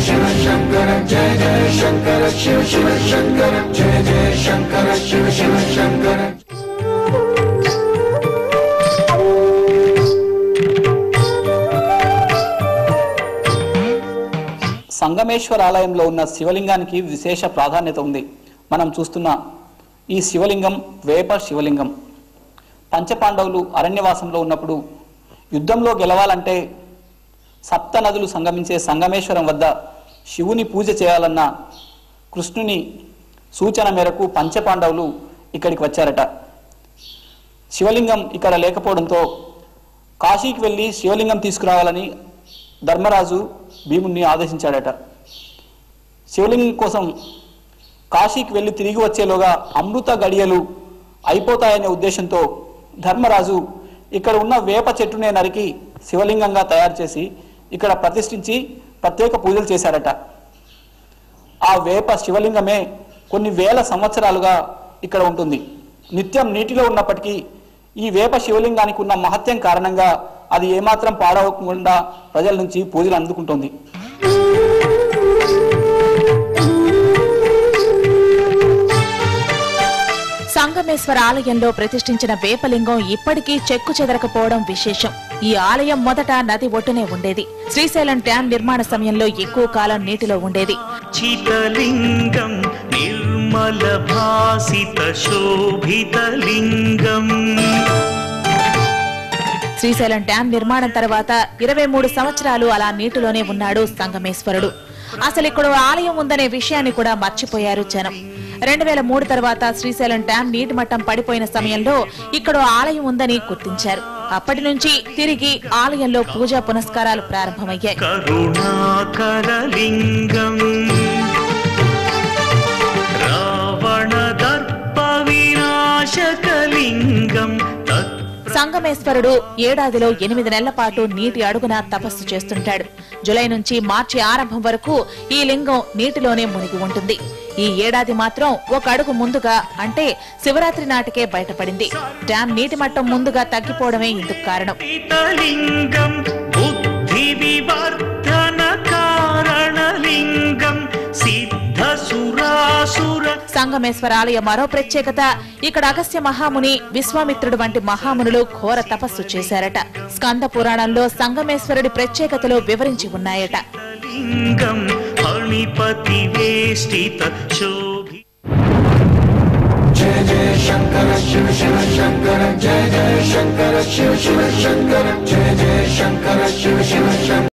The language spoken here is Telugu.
शिव शङ्कर जय जय शङ्कर शिव शिव शङ्कर जय जय शङ्कर शिव शिव शङ्कर సంగమేశ్వర ఆలయంలో ఉన్న శివలింగానికి విశేష ప్రాధాన్యత ఉంది మనం చూస్తున్న ఈ శివలింగం వేప శివలింగం పంచపాండవులు అరణ్యవాసంలో ఉన్నప్పుడు యుద్ధంలో గెలవాలంటే సప్త నదులు సంగమించే సంగమేశ్వరం వద్ద శివుని పూజ చేయాలన్న కృష్ణుని సూచన మేరకు పంచపాండవులు ఇక్కడికి వచ్చారట శివలింగం ఇక్కడ లేకపోవడంతో కాశీకి వెళ్ళి శివలింగం తీసుకురావాలని ధర్మరాజు భీముణ్ణి ఆదేశించాడట శివలింగం కోసం కాశీకి వెళ్ళి తిరిగి వచ్చేలోగా అమృత గడియలు అయిపోతాయనే ఉద్దేశంతో ధర్మరాజు ఇక్కడ ఉన్న వేప చెట్టునే నరికి శివలింగంగా తయారు చేసి ఇక్కడ ప్రతిష్ఠించి ప్రత్యేక పూజలు చేశారట ఆ వేప శివలింగమే కొన్ని వేల సంవత్సరాలుగా ఇక్కడ ఉంటుంది నిత్యం నీటిలో ఉన్నప్పటికీ ఈ వేప శివలింగానికి ఉన్న మహత్యం కారణంగా అది ఏమాత్రం పాడవకుండా ప్రజల నుంచి పూజలు అందుకుంటుంది సంగమేశ్వర ఆలయంలో ప్రతిష్ఠించిన వేపలింగం ఇప్పటికీ చెక్కు చెదరకపోవడం విశేషం ఈ ఆలయం మొదట నది ఒడ్డునే ఉండేది శ్రీశైలం డ్యాం నిర్మాణ సమయంలో ఎక్కువ కాలం నీటిలో ఉండేది చితలింగం నిర్మల భాసిత శోభితలింగం శ్రీశైలం డ్యాం నిర్మాణం తర్వాత ఇరవై మూడు సంవత్సరాలు అలా నీటిలోనే ఉన్నాడు సంగమేశ్వరుడు అసలు ఇక్కడ ఓ ఆలయం ఉందనే విషయాన్ని కూడా మర్చిపోయారు జనం రెండు వేల మూడు తర్వాత శ్రీశైలం డ్యాం నీటి మట్టం పడిపోయిన సమయంలో ఇక్కడ ఓ ఆలయం ఉందని గుర్తించారు అప్పటి నుంచి తిరిగి ఆలయంలో పూజా పునస్కారాలు ప్రారంభమయ్యాయి కరుణాకరలింగం రావణ దర్ప వినాశకలింగం తత్ సంగమేశ్వరుడు ఏడాదిలో ఎనిమిది నెలల పాటు నీటి అడుగున తపస్సు చేస్తుంటాడు జులై నుంచి మార్చి ఆరంభం వరకు ఈ లింగం నీటిలోనే మునిగి ఉంటుంది ఈ ఏడాది మాత్రం ఒక అడుగు ముందుగా అంటే శివరాత్రి నాటికే బయటపడింది డ్యాం నీటి మట్టం ముందుగా తగ్గిపోవడమే ఇందుకు కారణం పితలింగం బుద్ధి వివర్ధన కారణలింగం సిద్ధ సురాసుర సంగమేశ్వర ఆలయ మరో ప్రత్యేకత ఇక్కడ అగస్త్య మహాముని విశ్వామిత్రుడు వంటి మహామునులు ఘోర తపస్సు చేశారట స్కంద పురాణంలో సంగమేశ్వరుడి ప్రత్యేకతలు వివరించి ఉన్నాయట లింగం ఫణిపతి వేష్టిత శోభి जय जय शङ्कर शिव शिव शङ्कर जय जय शङ्कर शिव शिव शङ्कर जय जय शङ्कर शिव शिव शङ्कर